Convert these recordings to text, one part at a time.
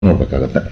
ನೋಡ್ಬೇಕಾಗತ್ತೆ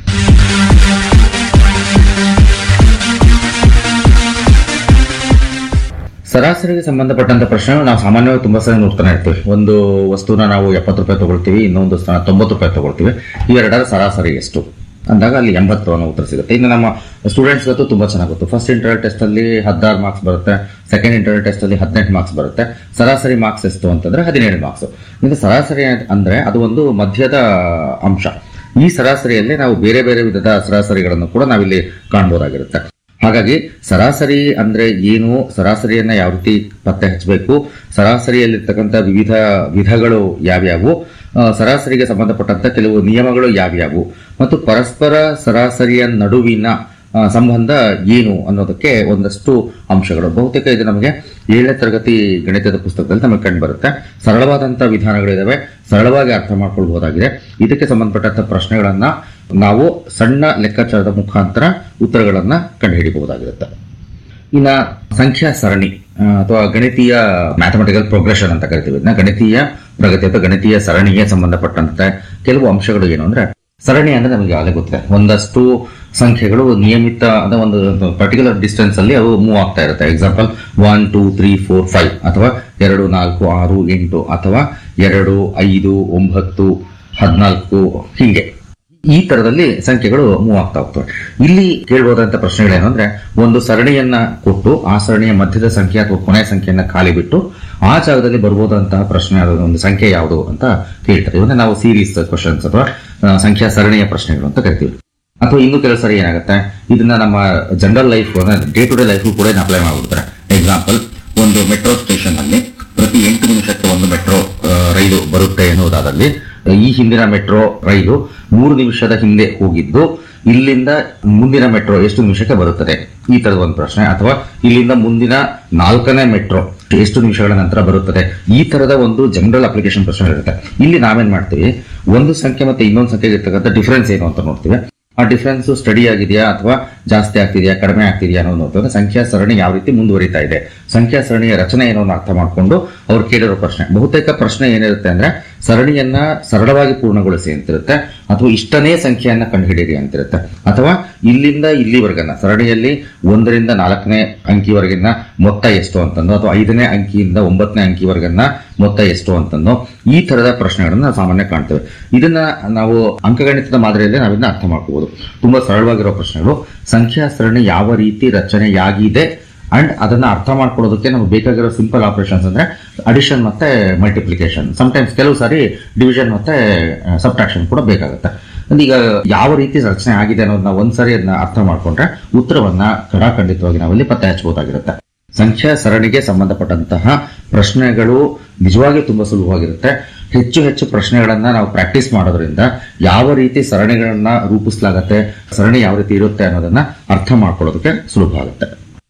ಸರಾಸರಿಗೆ ಸಂಬಂಧಪಟ್ಟಂತ ಪ್ರಶ್ನೆ ನಾವು ಸಾಮಾನ್ಯವಾಗಿ ತುಂಬಾ ಸಲ ನೋಡ್ತಾನೆ ಇರ್ತೀವಿ ಒಂದು ವಸ್ತುನ ನಾವು ಎಪ್ಪತ್ತು ರೂಪಾಯಿ ತಗೊಳ್ತೀವಿ ಇನ್ನೊಂದು ವಸ್ತುನ ತೊಂಬತ್ತು ರೂಪಾಯಿ ತಗೊಳ್ತೀವಿ ಇವೆರಡರ ಸರಾಸರಿ ಎಷ್ಟು ಅಂದಾಗ ಅಲ್ಲಿ ಎಂಬತ್ತು ಅನ್ನೋ ಉತ್ತರ ಸಿಗುತ್ತೆ ಇನ್ನು ನಮ್ಮ ಸ್ಟೂಡೆಂಟ್ಸ್ ಗೊತ್ತು ತುಂಬಾ ಚೆನ್ನಾಗಿ ಗೊತ್ತು ಫಸ್ಟ್ ಇಂಟರ್ನಲ್ ಟೆಸ್ಟ್ ಅಲ್ಲಿ ಹದಿನಾರು ಮಾರ್ಕ್ಸ್ ಬರುತ್ತೆ ಸೆಕೆಂಡ್ ಇಂಟರ್ನಲ್ ಟೆಸ್ಟ್ ಅಲ್ಲಿ ಹದಿನೆಂಟು ಮಾರ್ಕ್ಸ್ ಬರುತ್ತೆ ಸರಾಸರಿ ಮಾರ್ಕ್ಸ್ ಎಷ್ಟು ಅಂತಂದ್ರೆ ಹದಿನೇಳು ಮಾರ್ಕ್ಸ್ ಇದು ಸರಾಸರಿ ಅಂದ್ರೆ ಅದು ಒಂದು ಮಧ್ಯದ ಅಂಶ ಈ ಸರಾಸರಿಯಲ್ಲಿ ನಾವು ಬೇರೆ ಬೇರೆ ವಿಧದ ಸರಾಸರಿಗಳನ್ನು ಕೂಡ ನಾವಿಲ್ಲಿ ಕಾಣಬಹುದಾಗಿರುತ್ತೆ ಹಾಗಾಗಿ ಸರಾಸರಿ ಅಂದ್ರೆ ಏನು ಸರಾಸರಿಯನ್ನ ಯಾವ ರೀತಿ ಪತ್ತೆ ಹಚ್ಚಬೇಕು ಸರಾಸರಿಯಲ್ಲಿರ್ತಕ್ಕಂಥ ವಿವಿಧ ವಿಧಗಳು ಯಾವ್ಯಾವು ಆ, ಸರಾಸರಿಗೆ ಸಂಬಂಧಪಟ್ಟಂತ ಕೆಲವು ನಿಯಮಗಳು ಯಾವ್ಯಾವು ಮತ್ತು ಪರಸ್ಪರ ಸರಾಸರಿಯ ನಡುವಿನ ಆ, ಸಂಬಂಧ ಏನು ಅನ್ನೋದಕ್ಕೆ ಒಂದಷ್ಟು ಅಂಶಗಳು ಬಹುತೇಕ ಇದು ನಮಗೆ ಏಳನೇ ತರಗತಿ ಗಣಿತದ ಪುಸ್ತಕದಲ್ಲಿ ನಮಗೆ ಕಂಡು ಬರುತ್ತೆ ಸರಳವಾದಂತಹ ವಿಧಾನಗಳಿದಾವೆ ಸರಳವಾಗಿ ಅರ್ಥ ಮಾಡ್ಕೊಳ್ಬಹುದಾಗಿದೆ ಇದಕ್ಕೆ ಸಂಬಂಧಪಟ್ಟಂತ ಪ್ರಶ್ನೆಗಳನ್ನ ನಾವು ಸಣ್ಣ ಲೆಕ್ಕಾಚಾರದ ಮುಖಾಂತರ ಉತ್ತರಗಳನ್ನ ಕಂಡುಹಿಡಿಯಬಹುದಾಗಿರುತ್ತೆ ಇನ್ನ ಸಂಖ್ಯಾ ಸರಣಿ ಆ, ಅಥವಾ ಗಣಿತೀಯ ಮ್ಯಾಥಮೆಟಿಕಲ್ ಪ್ರೋಗ್ರೆಷನ್ ಅಂತ ಕರಿತೀವಿ ಇದನ್ನ ಗಣಿತೀಯ ಪ್ರಗತಿ ಅಥವಾ ಗಣಿತೀಯ ಸರಣಿಗೆ ಸಂಬಂಧಪಟ್ಟಂತೆ ಕೆಲವು ಅಂಶಗಳು ಏನು ಅಂದ್ರೆ ಸರಣಿ ಅಂದ್ರೆ ನಮಗೆ ಆಗಲೇ ಗೊತ್ತಿದೆ ಒಂದಷ್ಟು ಸಂಖ್ಯೆಗಳು ನಿಯಮಿತ ಅಂದ್ರೆ ಒಂದು ಪರ್ಟಿಕ್ಯುಲರ್ ಡಿಸ್ಟೆನ್ಸ್ ಅಲ್ಲಿ ಅವು ಮೂವ್ ಆಗ್ತಾ ಇರುತ್ತೆ example one two three four five ಅಥವಾ ಎರಡು ನಾಲ್ಕು ಆರು ಎಂಟು ಅಥವಾ ಎರಡು ಐದು ಒಂಬತ್ತು ಹದಿನಾಲ್ಕು ಹೀಗೆ ಈ ತರದಲ್ಲಿ ಸಂಖ್ಯೆಗಳು ಮೂವ್ ಆಗ್ತಾ ಹೋಗ್ತವೆ ಇಲ್ಲಿ ಕೇಳಬಹುದಂತ ಪ್ರಶ್ನೆಗಳೇನು ಅಂದ್ರೆ ಒಂದು ಸರಣಿಯನ್ನ ಕೊಟ್ಟು ಆ ಸರಣಿಯ ಮಧ್ಯದ ಸಂಖ್ಯೆ ಅಥವಾ ಕೊನೆಯ ಸಂಖ್ಯೆಯನ್ನ ಖಾಲಿ ಬಿಟ್ಟು ಆ ಜಾಗದಲ್ಲಿ ಬರ್ಬೋದಂತಹ ಪ್ರಶ್ನೆ ಅದು ಒಂದು ಸಂಖ್ಯೆ ಯಾವುದು ಅಂತ ಕೇಳ್ತಾರೆ ಇವನ್ನ ನಾವು ಸೀರೀಸ್ ಕ್ವಶನ್ಸ್ ಅಥವಾ ಆ, ಸಂಖ್ಯಾ ಸರಣಿಯ ಪ್ರಶ್ನೆಗಳು ಅಂತ ಕರಿತೀವಿ ಅಥವಾ ಇನ್ನು ಕೆಲವು ಸರಿ ಏನಾಗುತ್ತೆ ಇದನ್ನ ನಮ್ಮ general life day to day life ಕೂಡ ಅಪ್ಲೈ ಮಾಡ್ಬಿಡ್ತಾರೆ ಎಕ್ಸಾಂಪಲ್ ಒಂದು ಮೆಟ್ರೋ ಸ್ಟೇಷನ್ ಅಲ್ಲಿ ಪ್ರತಿ ಎಂಟು ನಿಮಿಷಕ್ಕೆ ಒಂದು ಮೆಟ್ರೋ ರೈಲು ಬರುತ್ತೆ ಎನ್ನುವುದಾದಲ್ಲಿ ಈ ಹಿಂದಿನ ಮೆಟ್ರೋ ರೈಲು ಮೂರು ನಿಮಿಷದ ಹಿಂದೆ ಹೋಗಿದ್ದು ಇಲ್ಲಿಂದ ಮುಂದಿನ ಮೆಟ್ರೋ ಎಷ್ಟು ನಿಮಿಷಕ್ಕೆ ಬರುತ್ತದೆ ಈ ತರದ ಒಂದು ಪ್ರಶ್ನೆ ಅಥವಾ ಇಲ್ಲಿಂದ ಮುಂದಿನ ನಾಲ್ಕನೇ ಮೆಟ್ರೋ ಎಷ್ಟು ನಿಮಿಷಗಳ ನಂತರ ಬರುತ್ತದೆ ಈ ತರದ ಒಂದು ಜನರಲ್ ಅಪ್ಲಿಕೇಶನ್ ಪ್ರಶ್ನೆ ಇರುತ್ತೆ ಇಲ್ಲಿ ನಾವೇನ್ ಮಾಡ್ತೀವಿ ಒಂದು ಸಂಖ್ಯೆ ಮತ್ತೆ ಇನ್ನೊಂದು ಸಂಖ್ಯೆಗೆ ಇರ್ತಕ್ಕಂಥ ಡಿಫರೆನ್ಸ್ ಏನು ಅಂತ ನೋಡ್ತೀವಿ ಆ ಡಿಫರೆನ್ಸ್ ಸ್ಟಡಿ ಆಗಿದೆಯಾ ಅಥವಾ ಜಾಸ್ತಿ ಆಗ್ತಿದೆಯಾ ಕಡಿಮೆ ಆಗ್ತಿದೆಯಾ ಅನ್ನೋದು ನೋಡ್ತಾರೆ ಸಂಖ್ಯಾ ಸರಣಿ ಯಾವ ರೀತಿ ಮುಂದುವರಿತಾ ಇದೆ ಸಂಖ್ಯಾ ಸರಣಿಯ ರಚನೆ ಏನೋ ಅನ್ನೋ ಅರ್ಥ ಮಾಡಿಕೊಂಡು ಅವ್ರು ಕೇಳಿರೋ ಪ್ರಶ್ನೆ ಬಹುತೇಕ ಪ್ರಶ್ನೆ ಏನಿರುತ್ತೆ ಅಂದ್ರೆ ಸರಣಿಯನ್ನ ಸರಳವಾಗಿ ಪೂರ್ಣಗೊಳಿಸಿ ಅಂತಿರುತ್ತೆ ಅಥವಾ ಇಷ್ಟನೇ ಸಂಖ್ಯೆಯನ್ನ ಕಂಡುಹಿಡಿಯಿರಿ ಅಂತಿರುತ್ತೆ ಅಥವಾ ಇಲ್ಲಿಂದ ಇಲ್ಲಿವರೆಗನ್ನ ಸರಣಿಯಲ್ಲಿ ಒಂದರಿಂದ ನಾಲ್ಕನೇ ಅಂಕಿವರೆಗಿನ ಮೊತ್ತ ಎಷ್ಟು ಅಂತಂದು ಅಥವಾ ಐದನೇ ಅಂಕಿಯಿಂದ ಒಂಬತ್ತನೇ ಅಂಕಿವರೆಗನ್ನ ಮೊತ್ತ ಎಷ್ಟು ಅಂತಂದು ಈ ತರದ ಪ್ರಶ್ನೆಗಳನ್ನ ನಾವು ಸಾಮಾನ್ಯ ಕಾಣ್ತೇವೆ ಇದನ್ನ ನಾವು ಅಂಕಗಣಿತದ ಮಾದರಿಯಲ್ಲಿ ನಾವಿನ್ನ ಅರ್ಥ ಮಾಡ್ಕೋಬಹುದು ತುಂಬಾ ಸರಳವಾಗಿರೋ ಪ್ರಶ್ನೆಗಳು ಸಂಖ್ಯಾ ಸರಣಿ ಯಾವ ರೀತಿ ರಚನೆಯಾಗಿದೆ ಅಂಡ್ ಅದನ್ನ ಅರ್ಥ ಮಾಡ್ಕೊಳ್ಳೋದಕ್ಕೆ ನಮ್ಗೆ ಬೇಕಾಗಿರೋ ಸಿಂಪಲ್ ಆಪರೇಷನ್ಸ್ ಅಂದ್ರೆ ಅಡಿಷನ್ ಮತ್ತೆ ಮಲ್ಟಿಪ್ಲಿಕೇಶನ್ ಸಮಟೈಮ್ಸ್ ಕೆಲವು ಸಾರಿ ಡಿವಿಷನ್ ಮತ್ತೆ ಸಬ್ಟ್ರಾಕ್ಷನ್ ಕೂಡ ಬೇಕಾಗುತ್ತೆ ಅಂದ್ರೆ ಈಗ ಯಾವ ರೀತಿ ರಚನೆ ಆಗಿದೆ ಅನ್ನೋದನ್ನ ಒಂದ್ಸರಿ ಅದನ್ನ ಅರ್ಥ ಮಾಡ್ಕೊಂಡ್ರೆ ಉತ್ತರವನ್ನ ಖಡಾಖಂಡಿತವಾಗಿ ನಾವಲ್ಲಿ ಪತ್ತೆ ಹಚ್ಚಬಹುದಾಗಿರುತ್ತೆ ಸಂಖ್ಯಾ ಸರಣಿಗೆ ಸಂಬಂಧಪಟ್ಟಂತಹ ಪ್ರಶ್ನೆಗಳು ನಿಜವಾಗಿ ತುಂಬಾ ಸುಲಭವಾಗಿರುತ್ತೆ ಹೆಚ್ಚು ಹೆಚ್ಚು ಪ್ರಶ್ನೆಗಳನ್ನ ನಾವು ಪ್ರಾಕ್ಟೀಸ್ ಮಾಡೋದ್ರಿಂದ ಯಾವ ರೀತಿ ಸರಣಿಗಳನ್ನ ರೂಪಿಸಲಾಗತ್ತೆ ಸರಣಿ ಯಾವ ರೀತಿ ಇರುತ್ತೆ ಅನ್ನೋದನ್ನ ಅರ್ಥ ಮಾಡ್ಕೊಳ್ಳೋದಕ್ಕೆ ಸುಲಭ ಆಗುತ್ತೆ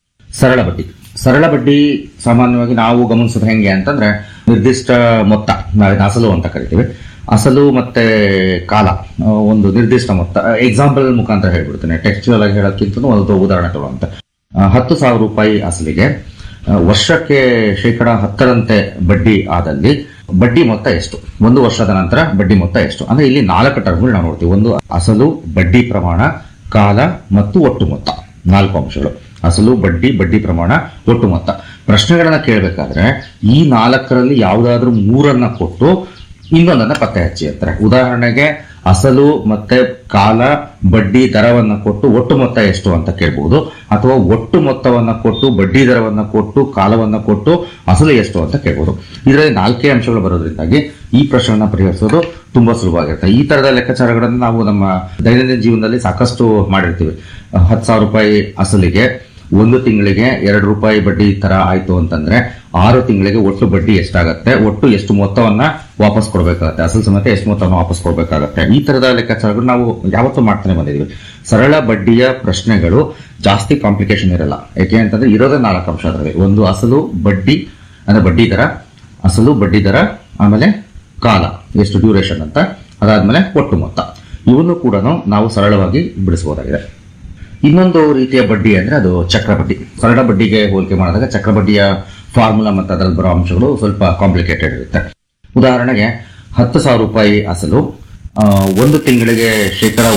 ಸರಳ ಬಡ್ಡಿ ಸರಳ ಬಡ್ಡಿ ಸಾಮಾನ್ಯವಾಗಿ ನಾವು ಗಮನಿಸೋದು ಹೆಂಗೆ ಅಂತಂದ್ರೆ ನಿರ್ದಿಷ್ಟ ಮೊತ್ತ ನಾವೇನು ಅಸಲು ಅಂತ ಕರಿತೀವಿ ಅಸಲು ಮತ್ತೆ ಕಾಲ ಆ, ಒಂದು ನಿರ್ದಿಷ್ಟ ಮೊತ್ತ ಎಕ್ಸಾಂಪಲ್ ಮುಖಾಂತರ ಹೇಳ್ಬಿಡ್ತೇನೆ ಟೆಕ್ಸ್ಚುಯಲ್ ಆಗಿ ಹೇಳೋಕ್ಕಿಂತ ಒಂದು ಉದಾಹರಣೆ ತಗೊಳ್ಳೋಂತ ಆ, ಹತ್ತು ಸಾವಿರ ರೂಪಾಯಿ ಅಸಲಿಗೆ ಆ, ವರ್ಷಕ್ಕೆ ಶೇಕಡ ಹತ್ತರಂತೆ ಬಡ್ಡಿ ಆದಲ್ಲಿ ಬಡ್ಡಿ ಮೊತ್ತ ಎಷ್ಟು ಒಂದು ವರ್ಷದ ನಂತರ ಬಡ್ಡಿ ಮೊತ್ತ ಎಷ್ಟು ಅಂದ್ರೆ ಇಲ್ಲಿ ನಾಲ್ಕು ಟರ್ಮ್ಗಳು ನಾವು ನೋಡ್ತೀವಿ ಒಂದು ಅಸಲು ಬಡ್ಡಿ ಪ್ರಮಾಣ ಕಾಲ ಮತ್ತು ಒಟ್ಟು ಮೊತ್ತ ನಾಲ್ಕು ಅಂಶಗಳು ಅಸಲು ಬಡ್ಡಿ ಬಡ್ಡಿ ಪ್ರಮಾಣ ಒಟ್ಟು ಮೊತ್ತ ಪ್ರಶ್ನೆಗಳನ್ನ ಕೇಳಬೇಕಾದ್ರೆ ಈ ನಾಲ್ಕರಲ್ಲಿ ಯಾವುದಾದ್ರೂ ಮೂರನ್ನ ಕೊಟ್ಟು ಇನ್ನೊಂದನ್ನ ಪತ್ತೆ ಹಚ್ಚಿ ಅಂತಾರೆ ಉದಾಹರಣೆಗೆ ಅಸಲು ಮತ್ತೆ ಕಾಲ ಬಡ್ಡಿ ದರವನ್ನ ಕೊಟ್ಟು ಒಟ್ಟು ಮೊತ್ತ ಎಷ್ಟು ಅಂತ ಕೇಳಬಹುದು ಅಥವಾ ಒಟ್ಟು ಮೊತ್ತವನ್ನ ಕೊಟ್ಟು ಬಡ್ಡಿ ದರವನ್ನ ಕೊಟ್ಟು ಕಾಲವನ್ನ ಕೊಟ್ಟು ಅಸಲು ಎಷ್ಟು ಅಂತ ಕೇಳಬಹುದು ಇದರಲ್ಲಿ ನಾಲ್ಕೇ ಅಂಶಗಳು ಬರೋದ್ರಿಂದಾಗಿ ಈ ಪ್ರಶ್ನೆಯನ್ನ ಪರಿಹರಿಸೋದು ತುಂಬಾ ಸುಲಭವಾಗಿರುತ್ತೆ ಈ ತರದ ಲೆಕ್ಕಾಚಾರಗಳನ್ನು ನಾವು ನಮ್ಮ ದೈನಂದಿನ ಜೀವನದಲ್ಲಿ ಸಾಕಷ್ಟು ಮಾಡಿರ್ತೀವಿ ಹತ್ತು ಸಾವಿರ ರೂಪಾಯಿ ಅಸಲಿಗೆ ಒಂದು ತಿಂಗಳಿಗೆ ಎರಡು ರೂಪಾಯಿ ಬಡ್ಡಿ ತರ ಆಯ್ತು ಅಂತಂದ್ರೆ ಆರು ತಿಂಗಳಿಗೆ ಒಟ್ಟು ಬಡ್ಡಿ ಎಷ್ಟಾಗತ್ತೆ ಒಟ್ಟು ಎಷ್ಟು ಮೊತ್ತವನ್ನ ವಾಪಸ್ ಕೊಡಬೇಕಾಗತ್ತೆ ಅಸಲು ಸಮೇತ ಎಷ್ಟು ಮೊತ್ತವನ್ನು ವಾಪಸ್ ಕೊಡಬೇಕಾಗತ್ತೆ ಈ ತರದ ಲೆಕ್ಕಾಚಾರಗಳು ನಾವು ಯಾವತ್ತೂ ಮಾಡ್ತಾನೆ ಬಂದಿದೀವಿ ಸರಳ ಬಡ್ಡಿಯ ಪ್ರಶ್ನೆಗಳು ಜಾಸ್ತಿ ಕಾಂಪ್ಲಿಕೇಶನ್ ಇರಲ್ಲ ಯಾಕೆ ಅಂತಂದ್ರೆ ಇರೋದೇ ನಾಲ್ಕು ಅಂಶ ಅದರಲ್ಲಿ ಒಂದು ಅಸಲು ಬಡ್ಡಿ ಅಂದ್ರೆ ಬಡ್ಡಿ ದರ ಅಸಲು ಬಡ್ಡಿ ದರ ಆಮೇಲೆ ಕಾಲ ಎಷ್ಟು ಡ್ಯೂರೇಷನ್ ಅಂತ ಅದಾದ್ಮೇಲೆ ಒಟ್ಟು ಮೊತ್ತ ಇವನ್ನು ಕೂಡ ನಾವು ಸರಳವಾಗಿ ಬಿಡಿಸಬಹುದಾಗಿದೆ ಇನ್ನೊಂದು ರೀತಿಯ ಬಡ್ಡಿ ಅಂದ್ರೆ ಅದು ಚಕ್ರ ಬಡ್ಡಿ ಸರಳ ಬಡ್ಡಿಗೆ ಹೋಲಿಕೆ ಮಾಡಿದಾಗ ಚಕ್ರ ಬಡ್ಡಿಯ ಫಾರ್ಮುಲಾ ಮತ್ತು ಅದರಲ್ಲಿ ಬರೋ ಅಂಶಗಳು ಸ್ವಲ್ಪ ಕಾಂಪ್ಲಿಕೇಟೆಡ್ ಇರುತ್ತೆ ಉದಾಹರಣೆಗೆ ಹತ್ತು ಸಾವಿರ ರೂಪಾಯಿ ಅಸಲು ಆ, ಒಂದು ತಿಂಗಳಿಗೆ ಶೇಕಡ